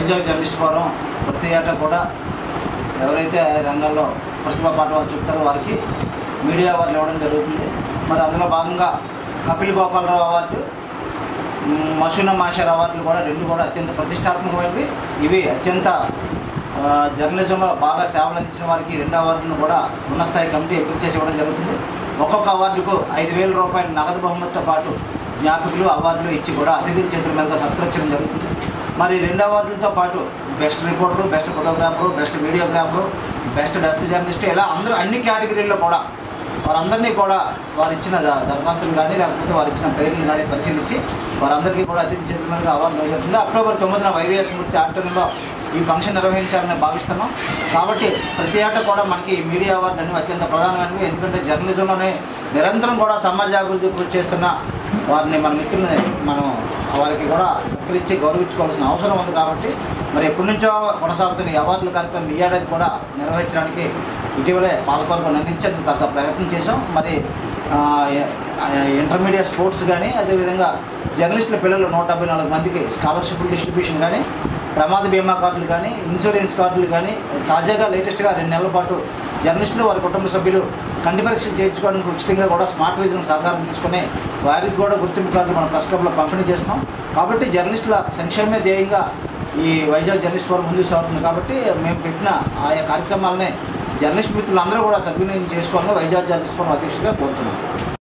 Vizag journalist forum ప్రతి ఏటా కూడా ఎవరైతే ఆ రంగాల్లో ప్రతిభా పాఠవాలు చెప్తారో వారికి మీడియా అవార్డులు ఇవ్వడం జరుగుతుంది మరి అందులో భాగంగా కపిల్ గోపాలరావు అవార్డు మ్, మసూనా మాషర్ అవార్డులు కూడా రెండు కూడా అత్యంత ప్రతిష్టాత్మకమైనవి ఇవి అత్యంత ఆ, జర్నలిజంలో బాగా సేవలు అందించిన వారికి ఈ రెండు అవార్డులను కూడా ఉన్నతస్థాయి కమిటీ ఎంపిక చేసి ఇవ్వడం జరుగుతుంది ఒక్కొక్క అవార్డుకు ఐదు వేల రూపాయల నగదు బహుమతితో పాటు జ్ఞాపికలు అవార్డులు ఇచ్చి కూడా అతిథుల చేతుల మీదుగా సత్కరించడం జరుగుతుంది మరి ఈ రెండు అవార్డులతో పాటు best reporter best photographer best videographer best desk journalist ఇలా అందరూ అన్ని కేటగిరీల్లో కూడా వారందరినీ కూడా వారు ఇచ్చిన ద- దరఖాస్తులు కానీ లేకపోతే వారు ఇచ్చిన పేర్లు కానీ పరిశీలించి వారందరికీ కూడా అతిథి చేతుల మీదుగా అవార్డు జరుగుతుంది అక్టోబర్ తొమ్మిదిన వైవిఎస్ మూర్తి ఆడిటోరియంలో ఈ ఫంక్షన్ నిర్వహించాలని భావిస్తున్నాం కాబట్టి ప్రతి ఏటా కూడా మనకి ఈ మీడియా అవార్డు అనేవి అత్యంత ప్రధానమైనవి ఎందుకంటే జర్నలిజంలోనే నిరంతరం కూడా సమాజ అభివృద్ధి కృషి చేస్తున్న వారిని మన మిత్రుల్ని మనం వారికి కూడా సత్కరించి గౌరవించుకోవాల్సిన అవసరం ఉంది కాబట్టి మరి ఎప్పటి నుంచో కొనసాగుతున్న ఈ అవార్డుల కార్యక్రమం ఈ ఏడాది కూడా నిర్వహించడానికి ఇటీవలే పాలకొరకు నిర్ణయించేందుకు తగ్గ ప్రయత్నం చేశాం మరి ఆ, ఎ- ఆ, ఇంటర్మీడియట్ స్పోర్ట్స్ కానీ అదేవిధంగా జర్నలిస్టుల పిల్లలు నూట డెబ్బై నాలుగు మందికి స్కాలర్షిప్ డిస్ట్రిబ్యూషన్ కానీ ప్రమాద బీమా కార్డులు కానీ ఇన్సూరెన్స్ కార్డులు కానీ తాజాగా లేటెస్ట్గా రెండు నెలల పాటు జర్నలిస్టులు వారి కుటుంబ సభ్యులు కంటి పరీక్షలు చేయించుకోవడానికి ఉచితంగా కూడా స్మార్ట్ విజన్ సహకారం తీసుకుని వారికి కూడా గుర్తింపు కార్డులు మన ప్రెస్ క్లబ్లో పంపిణీ చేస్తున్నాం కాబట్టి జర్నలిస్టుల సంక్షేమమే ధ్యేయంగా ఈ వైజాగ్ జర్నలిస్ట్ ఫోరం ముందుకు సాగుతుంది కాబట్టి మేము పెట్టిన ఆయా కార్యక్రమాలని జర్నలిస్ట్ మిత్రులందరూ కూడా సద్వినియోగం చేసుకోవాలని వైజాగ్ జర్నలిస్ట్ ఫోరం అధ్యక్షుడిగా కోరుతున్నాం